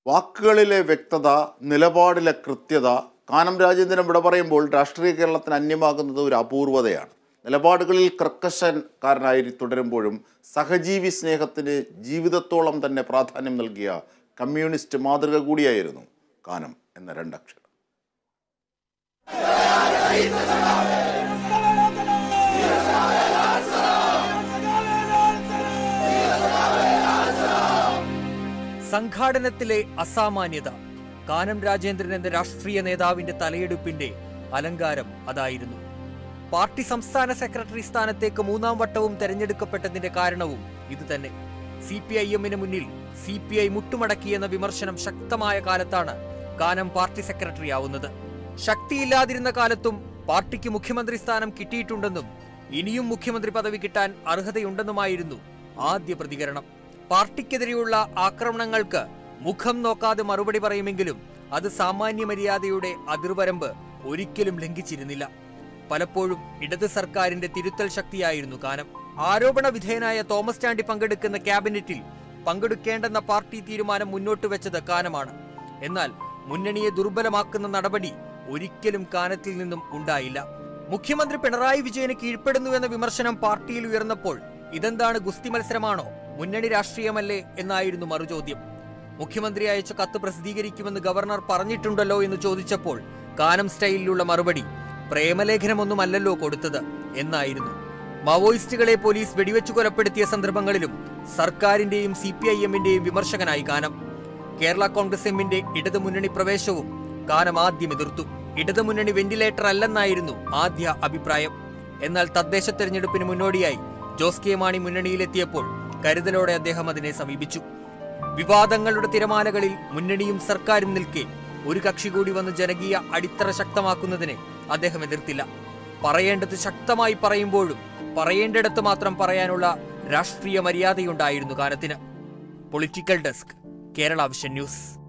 വാക്കുകളിലെ വ്യക്തത നിലപാടിലെ കൃത്യത കാനം രാജേന്ദ്രൻ ഇവിടെ പറയുമ്പോൾ രാഷ്ട്രീയ കേരളത്തിന് അന്യമാകുന്നത് ഒരു അപൂർവതയാണ് നിലപാടുകളിൽ കർക്കശക്കാരനായി തുടരുമ്പോഴും സഹജീവി സ്നേഹത്തിന് ജീവിതത്തോളം തന്നെ പ്രാധാന്യം നൽകിയ കമ്മ്യൂണിസ്റ്റ് മാതൃക കൂടിയായിരുന്നു കാനം എന്ന രണ്ടക്ഷരം സംഘാടനത്തിലെ അസാമാന്യത കാനം രാജേന്ദ്രൻ എന്ന രാഷ്ട്രീയ നേതാവിന്റെ തലയെടുപ്പിന്റെ അലങ്കാരം അതായിരുന്നു പാർട്ടി സംസ്ഥാന സെക്രട്ടറി സ്ഥാനത്തേക്ക് മൂന്നാം വട്ടവും തെരഞ്ഞെടുക്കപ്പെട്ടതിന്റെ കാരണവും ഇതുതന്നെ സി പി ഐ എമ്മിന് മുന്നിൽ സി പി ഐ മുട്ടുമടക്കിയെന്ന വിമർശനം ശക്തമായ കാലത്താണ് കാനം പാർട്ടി സെക്രട്ടറി ആവുന്നത് ശക്തിയില്ലാതിരുന്ന കാലത്തും പാർട്ടിക്ക് മുഖ്യമന്ത്രി സ്ഥാനം കിട്ടിയിട്ടുണ്ടെന്നും ഇനിയും മുഖ്യമന്ത്രി പദവി കിട്ടാൻ അർഹതയുണ്ടെന്നുമായിരുന്നു ആദ്യ പ്രതികരണം പാർട്ടിക്കെതിരെയുള്ള ആക്രമണങ്ങൾക്ക് മുഖം നോക്കാതെ മറുപടി പറയുമെങ്കിലും അത് സാമാന്യ മര്യാദയുടെ അതിർവരമ്പ് ഒരിക്കലും ലംഘിച്ചിരുന്നില്ല പലപ്പോഴും ഇടത് സർക്കാരിന്റെ തിരുത്തൽ ശക്തിയായിരുന്നു കാനം ആരോപണ വിധേയനായ തോമസ് ചാണ്ടി പങ്കെടുക്കുന്ന ക്യാബിനറ്റിൽ പങ്കെടുക്കേണ്ടെന്ന പാർട്ടി തീരുമാനം മുന്നോട്ട് വെച്ചത് കാനമാണ് എന്നാൽ മുന്നണിയെ ദുർബലമാക്കുന്ന നടപടി ഒരിക്കലും കാനത്തിൽ നിന്നും ഉണ്ടായില്ല മുഖ്യമന്ത്രി പിണറായി വിജയന് കീഴ്പ്പെടുന്നുവെന്ന വിമർശനം പാർട്ടിയിൽ ഉയർന്നപ്പോൾ ഇതെന്താണ് ഗുസ്തി മത്സരമാണോ മുന്നണി രാഷ്ട്രീയമല്ലേ എന്നായിരുന്നു മറുചോദ്യം മുഖ്യമന്ത്രി അയച്ച കത്ത് പ്രസിദ്ധീകരിക്കുമെന്ന് ഗവർണർ പറഞ്ഞിട്ടുണ്ടല്ലോ എന്ന് ചോദിച്ചപ്പോൾ കാനം സ്റ്റൈലിലുള്ള മറുപടി പ്രേമലേഖനമൊന്നുമല്ലല്ലോ കൊടുത്തത് എന്നായിരുന്നു മാവോയിസ്റ്റുകളെ പോലീസ് വെടിവെച്ചു കൊലപ്പെടുത്തിയ സന്ദർഭങ്ങളിലും സർക്കാരിന്റെയും സി പി ഐ എമ്മിന്റെയും വിമർശകനായി കാനം കേരള കോൺഗ്രസ് എമ്മിന്റെ ഇടതുമുന്നണി പ്രവേശവും കാനം ആദ്യം എതിർത്തു ഇടതുമുന്നണി വെന്റിലേറ്റർ അല്ലെന്നായിരുന്നു ആദ്യ അഭിപ്രായം എന്നാൽ തദ്ദേശ തെരഞ്ഞെടുപ്പിന് മുന്നോടിയായി ജോസ് കെ മാണി മുന്നണിയിലെത്തിയപ്പോൾ കരുതലോടെ അദ്ദേഹം അതിനെ സമീപിച്ചു വിവാദങ്ങളുടെ തിരമാലകളിൽ മുന്നണിയും സർക്കാരും നിൽക്കെ ഒരു കക്ഷി കൂടി വന്ന് ജനകീയ അടിത്തറ ശക്തമാക്കുന്നതിനെ അദ്ദേഹം എതിർത്തില്ല പറയേണ്ടത് ശക്തമായി പറയുമ്പോഴും പറയേണ്ടിടത്ത് മാത്രം പറയാനുള്ള രാഷ്ട്രീയ മര്യാദയുണ്ടായിരുന്നു കാലത്തിന് political desk Kerala vision news